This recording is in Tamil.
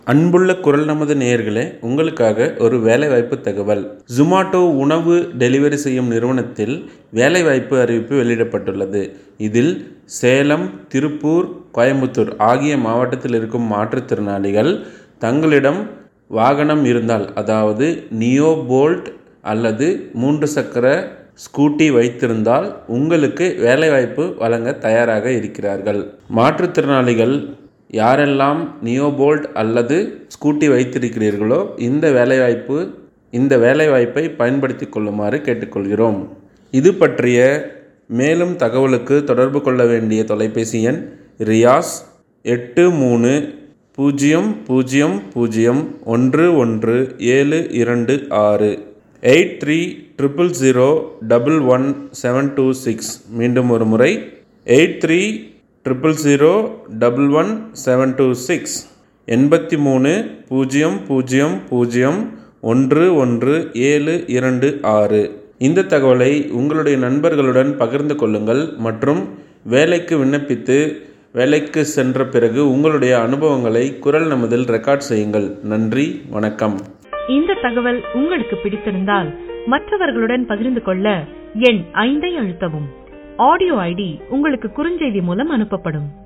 அன்புள்ள குரல் நமது நேயர்களே உங்களுக்காக ஒரு வேலைவாய்ப்பு தகவல் ஜொமாட்டோ உணவு டெலிவரி செய்யும் நிறுவனத்தில் வேலைவாய்ப்பு அறிவிப்பு வெளியிடப்பட்டுள்ளது இதில் சேலம் திருப்பூர் கோயம்புத்தூர் ஆகிய மாவட்டத்தில் இருக்கும் மாற்றுத்திறனாளிகள் தங்களிடம் வாகனம் இருந்தால் அதாவது நியோ போல்ட் அல்லது மூன்று சக்கர ஸ்கூட்டி வைத்திருந்தால் உங்களுக்கு வேலைவாய்ப்பு வழங்க தயாராக இருக்கிறார்கள் மாற்றுத்திறனாளிகள் யாரெல்லாம் நியோபோல்ட் அல்லது ஸ்கூட்டி வைத்திருக்கிறீர்களோ இந்த வேலைவாய்ப்பு இந்த வேலைவாய்ப்பை பயன்படுத்தி கொள்ளுமாறு கேட்டுக்கொள்கிறோம் இது பற்றிய மேலும் தகவலுக்கு தொடர்பு கொள்ள வேண்டிய தொலைபேசி எண் ரியாஸ் எட்டு மூணு பூஜ்ஜியம் பூஜ்ஜியம் பூஜ்ஜியம் ஒன்று ஒன்று ஏழு இரண்டு ஆறு eight three triple zero double one seven two six மீண்டும் ஒரு முறை eight three triple zero double one seven two six எண்பத்தி மூணு பூஜ்ஜியம் பூஜ்ஜியம் பூஜ்ஜியம் ஒன்று ஒன்று ஏழு இரண்டு ஆறு இந்த தகவலை உங்களுடைய நண்பர்களுடன் பகிர்ந்து கொள்ளுங்கள் மற்றும் வேலைக்கு விண்ணப்பித்து வேலைக்கு சென்ற பிறகு உங்களுடைய அனுபவங்களை குரல் நமதில் ரெக்கார்ட் செய்யுங்கள் நன்றி வணக்கம் இந்த தகவல் உங்களுக்கு பிடித்திருந்தால் மற்றவர்களுடன் பகிர்ந்து கொள்ள எண் ஐந்தை அழுத்தவும் ஆடியோ ஐடி உங்களுக்கு குறுஞ்செய்தி மூலம் அனுப்பப்படும்